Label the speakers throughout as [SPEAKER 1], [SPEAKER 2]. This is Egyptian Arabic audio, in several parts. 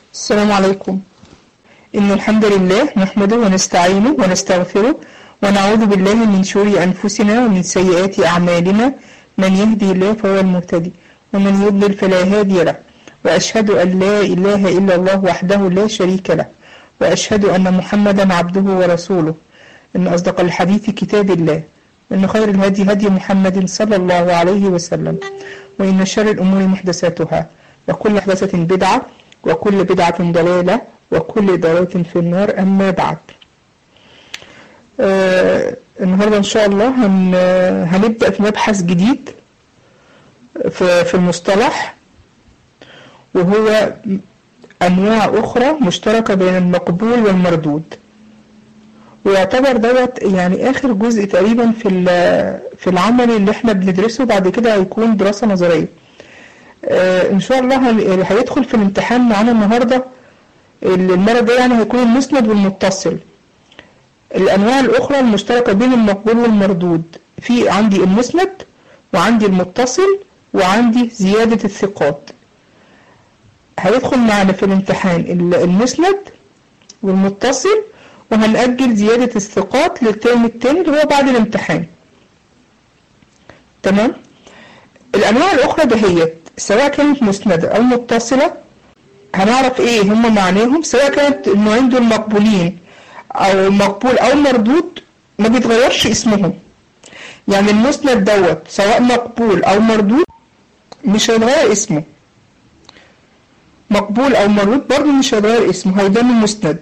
[SPEAKER 1] السلام عليكم إن الحمد لله نحمده ونستعينه ونستغفره ونعوذ بالله من شرور أنفسنا ومن سيئات أعمالنا من يهدي الله فهو المهتدي ومن يضلل فلا هادي له وأشهد أن لا إله إلا الله وحده لا شريك له وأشهد أن محمدا عبده ورسوله إن أصدق الحديث كتاب الله وإن خير الهدي هدي محمد صلى الله عليه وسلم وإن شر الأمور محدثاتها وكل محدثة بدعة وكل بدعة ضلالة وكل ضلالة في النار أما بعد آه النهاردة إن شاء الله هن هنبدأ في مبحث جديد في, في المصطلح وهو أنواع أخرى مشتركة بين المقبول والمردود ويعتبر دوت يعني آخر جزء تقريبا في في العمل اللي احنا بندرسه بعد كده هيكون دراسة نظرية آه إن شاء الله هيدخل في الامتحان معانا النهاردة المرة الجاية يعني هيكون المسند والمتصل الأنواع الأخرى المشتركة بين المقبول والمردود في عندي المسند وعندي المتصل وعندي زيادة الثقات هيدخل معنا في الامتحان المسند والمتصل وهنأجل زيادة الثقات للترم التاني اللي هو بعد الامتحان تمام الأنواع الأخرى دهيت سواء كانت مسندة أو متصلة هنعرف ايه هم معناهم سواء كانت النوعين دول مقبولين او مقبول او مردود ما بيتغيرش اسمهم يعني المسند دوت سواء مقبول او مردود مش هيتغير اسمه مقبول او مردود برضه مش هيتغير اسمه هيبان المسند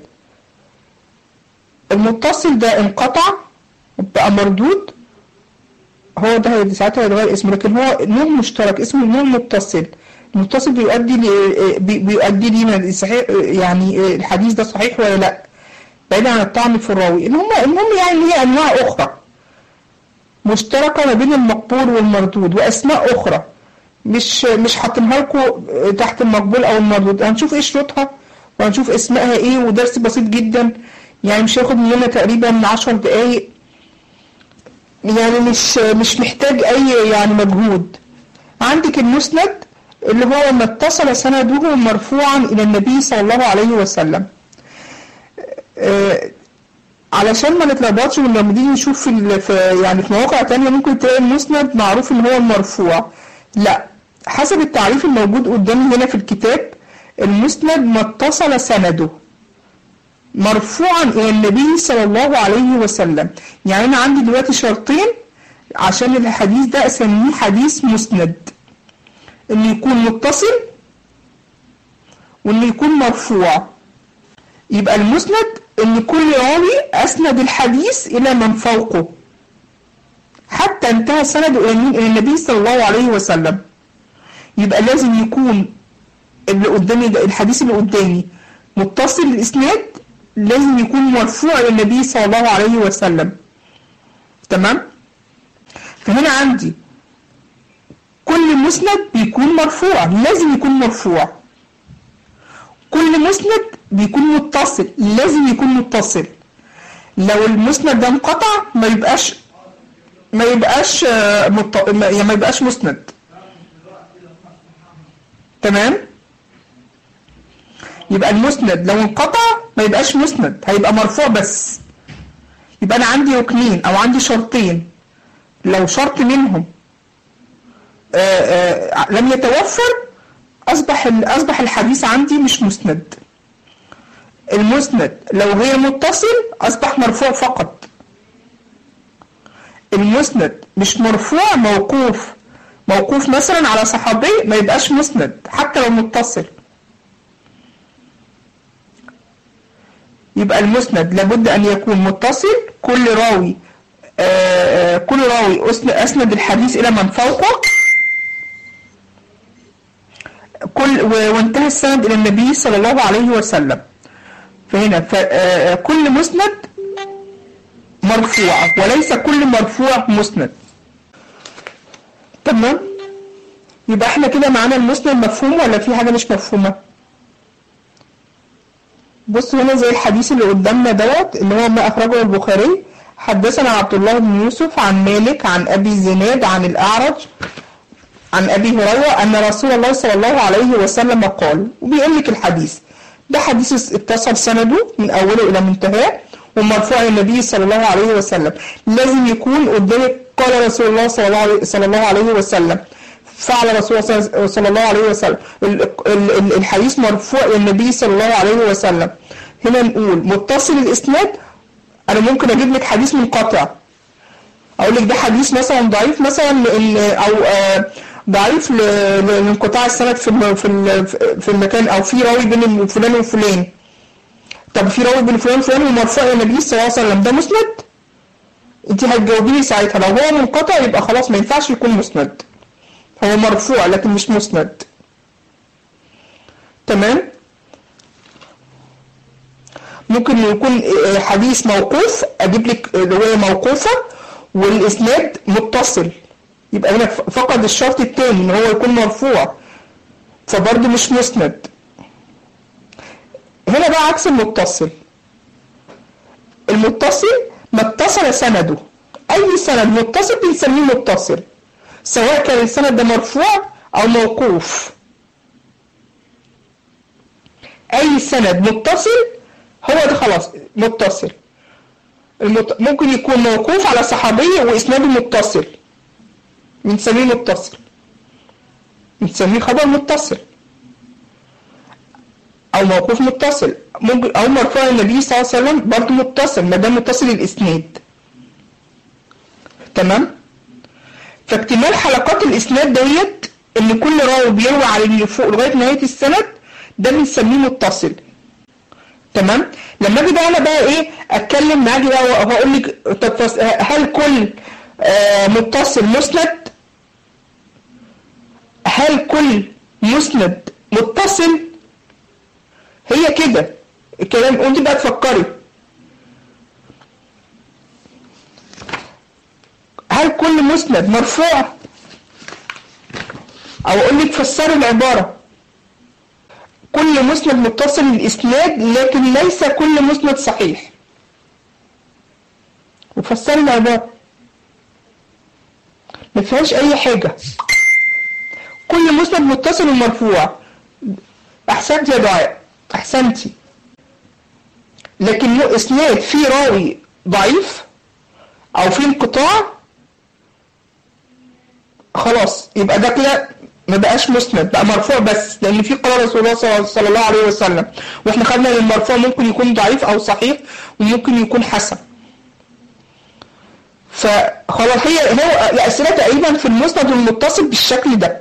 [SPEAKER 1] المتصل ده انقطع بقى مردود هو ده ساعتها هيتغير اسمه لكن هو نوع مشترك اسمه نوع متصل المتصل بيؤدي بيؤدي لينا صحيح يعني الحديث ده صحيح ولا لا بعيدا عن الطعن في الراوي المهم المهم يعني هي انواع اخرى مشتركه ما بين المقبول والمردود واسماء اخرى مش مش حاطينها لكم تحت المقبول او المردود هنشوف ايه شروطها وهنشوف اسمائها ايه ودرس بسيط جدا يعني مش هياخد مننا تقريبا 10 دقايق يعني مش مش محتاج اي يعني مجهود عندك المسند اللي هو ما اتصل سنده مرفوعا إلى النبي صلى الله عليه وسلم آه علشان ما نتلخبطش لما نيجي نشوف في, في يعني في مواقع تانية ممكن تلاقي المسند معروف ان هو المرفوع لا حسب التعريف الموجود قدامي هنا في الكتاب المسند ما اتصل سنده مرفوعا الى النبي صلى الله عليه وسلم يعني انا عندي دلوقتي شرطين عشان الحديث ده اسميه حديث مسند انه يكون متصل وانه يكون مرفوع يبقى المسند ان كل راوي اسند الحديث الى من فوقه حتى انتهى سنده الى النبي صلى الله عليه وسلم يبقى لازم يكون اللي قدامي ده الحديث اللي قدامي متصل الاسناد لازم يكون مرفوع الى النبي صلى الله عليه وسلم تمام فهنا عندي كل مسند بيكون مرفوع لازم يكون مرفوع كل مسند بيكون متصل لازم يكون متصل لو المسند ده انقطع ما يبقاش ما يبقاش مط... يعني ما يبقاش مسند تمام يبقى المسند لو انقطع ما يبقاش مسند هيبقى مرفوع بس يبقى انا عندي ركنين او عندي شرطين لو شرط منهم آآ آآ لم يتوفر أصبح أصبح الحديث عندي مش مسند المسند لو غير متصل أصبح مرفوع فقط المسند مش مرفوع موقوف موقوف مثلا على صحابي ما يبقاش مسند حتى لو متصل يبقى المسند لابد أن يكون متصل كل راوي آآ كل راوي أسند الحديث إلى من فوقه كل وانتهى السند إلى النبي صلى الله عليه وسلم فهنا كل مسند مرفوع وليس كل مرفوع مسند تمام يبقى احنا كده معانا المسند مفهوم ولا في حاجة مش مفهومة بص هنا زي الحديث اللي قدامنا دوت اللي هو ما أخرجه البخاري حدثنا عبد الله بن يوسف عن مالك عن أبي زناد عن الأعرج عن أبي هريرة أن رسول الله صلى الله عليه وسلم قال وبيقول لك الحديث ده حديث اتصل سنده من اوله الى منتهاه ومرفوع النبي صلى الله عليه وسلم لازم يكون قدامك قال رسول الله صلى الله عليه, صلى الله عليه وسلم فعل رسول الله صلى الله عليه وسلم الحديث مرفوع للنبي صلى الله عليه وسلم هنا نقول متصل الاسناد انا ممكن اجيب لك حديث منقطع اقول لك ده حديث مثلا ضعيف مثلا او ضعيف لانقطاع السند في في المكان او في راوي بين فلان وفلان طب في راوي بين فلان وفلان ومرفوع للنبي صلى الله عليه وسلم ده مسند انت هتجاوبيني ساعتها لو هو منقطع يبقى خلاص ما ينفعش يكون مسند هو مرفوع لكن مش مسند تمام ممكن يكون حديث موقوف اجيب لك روايه موقوفه والاسناد متصل يبقى هنا فقد الشرط الثاني ان هو يكون مرفوع فبرضه مش مسند هنا بقى عكس المتصل المتصل ما اتصل سنده اي سند متصل بنسميه متصل سواء كان السند ده مرفوع او موقوف اي سند متصل هو ده خلاص متصل المت... ممكن يكون موقوف على صحابي واسناده متصل بنسميه متصل بنسميه خبر متصل او موقوف متصل ممكن او مرفوع النبي صلى الله عليه وسلم برضه متصل ما دام متصل الاسناد تمام فاكتمال حلقات الاسناد ديت ان كل راوي بيروي على اللي فوق لغايه نهايه السند ده بنسميه متصل تمام لما اجي بقى انا بقى ايه اتكلم معاكي بقى وهقول لك طب هل كل آه متصل مسند هل كل مسند متصل هي كده الكلام وانت بقى تفكري هل كل مسند مرفوع او اقول لك فسري العباره كل مسند متصل الاسناد لكن ليس كل مسند صحيح وفسري العباره ما فيهاش اي حاجه كل مسند متصل ومرفوع احسنتي يا دعاء احسنتي لكن اسناد فيه راوي ضعيف او فيه انقطاع خلاص يبقى ده كده ما بقاش مسند بقى مرفوع بس لان في قال رسول الله صلى الله عليه وسلم واحنا خدنا ان المرفوع ممكن يكون ضعيف او صحيح وممكن يكون حسن فخلاص هي هو الاسئله تقريبا في المسند المتصل بالشكل ده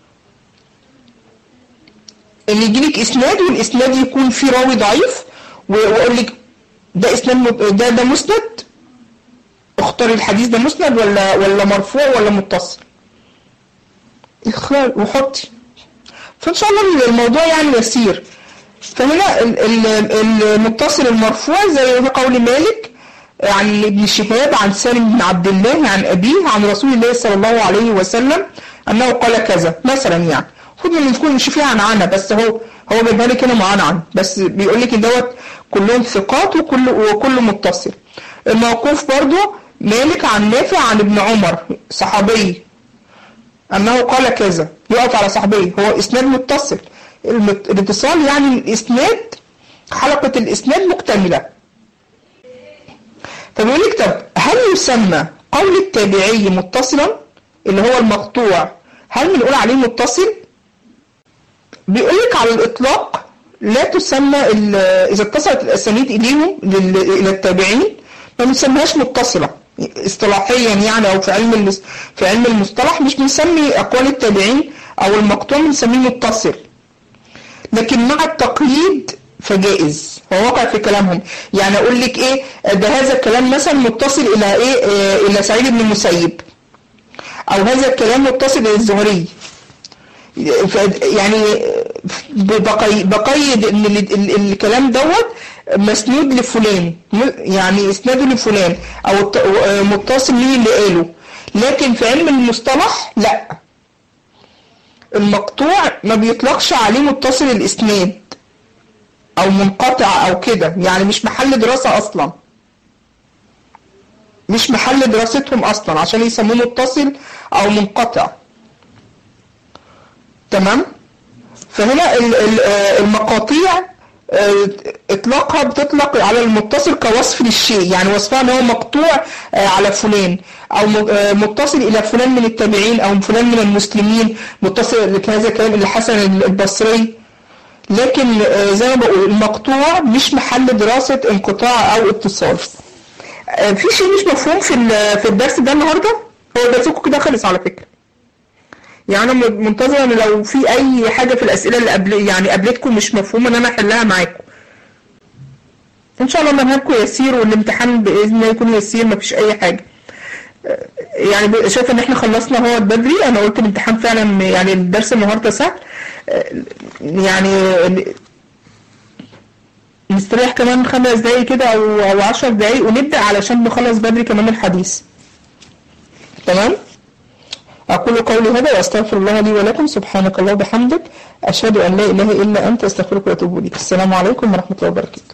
[SPEAKER 1] ان يجيلك اسناد والاسناد يكون فيه راوي ضعيف واقول لك ده اسناد ده ده مسند اختاري الحديث ده مسند ولا ولا مرفوع ولا متصل اختار وحطي فان شاء الله الموضوع يعني يسير فهنا المتصل المرفوع زي قول مالك عن ابن شهاب عن سالم بن عبد الله عن أبيه عن رسول الله صلى الله عليه وسلم أنه قال كذا مثلا يعني المفروض ان تكون مش فيها عنعنة بس هو هو جايبها لك هنا معنعن بس بيقول لك ان دوت كلهم ثقات وكل وكله متصل الموقوف برضو مالك عن نافع عن ابن عمر صحابي انه قال كذا يقف على صحابي هو اسناد متصل الاتصال يعني الاسناد حلقة الاسناد مكتملة فبيقول لك طب هل يسمى قول التابعي متصلا اللي هو المقطوع هل بنقول عليه متصل بيقول لك على الإطلاق لا تسمى إذا اتصلت الأسانيد إليهم إلى التابعين ما بنسميهاش متصلة اصطلاحيا يعني أو في علم في علم المصطلح مش بنسمي أقوال التابعين أو المقطوع بنسميه متصل لكن مع التقييد فجائز هو واقع في كلامهم يعني أقول لك إيه ده هذا الكلام مثلا متصل إلى إيه, إيه إلى سعيد بن المسيب أو هذا الكلام متصل إلى الزهري يعني بقيد ان الكلام دوت مسنود لفلان يعني اسناده لفلان او متصل مين اللي قاله لكن في علم المصطلح لا المقطوع ما بيطلقش عليه متصل الاسناد او منقطع او كده يعني مش محل دراسة اصلا مش محل دراستهم اصلا عشان يسموه متصل او منقطع تمام فهنا المقاطيع آه، اطلاقها بتطلق على المتصل كوصف للشيء يعني وصفها ان هو مقطوع آه، على فلان او م- آه، متصل الى فلان من التابعين او فلان من المسلمين متصل كهذا كلام الحسن البصري لكن آه، زي ما بقول المقطوع مش محل دراسة انقطاع او اتصال آه، في شيء مش مفهوم في ال- في الدرس ده النهارده هو درسكم كده خلص على فكرة يعني انا م- منتظرة ان لو في اي حاجة في الاسئلة اللي قبل يعني قابلتكم مش مفهومة ان انا احلها معاكم ان شاء الله منهجكم يسير والامتحان باذن الله يكون يسير مفيش اي حاجة آه، يعني ب- شايفه ان احنا خلصنا هو بدري انا قلت الامتحان فعلا يعني الدرس النهارده سهل آه، يعني نستريح كمان خمس دقايق كده او او عشر دقايق ونبدأ علشان نخلص بدري كمان الحديث تمام أقول قولي هذا وأستغفر الله لي ولكم سبحانك الله وبحمدك أشهد أن لا إله إلا أنت أستغفرك وأتوب إليك السلام عليكم ورحمة الله وبركاته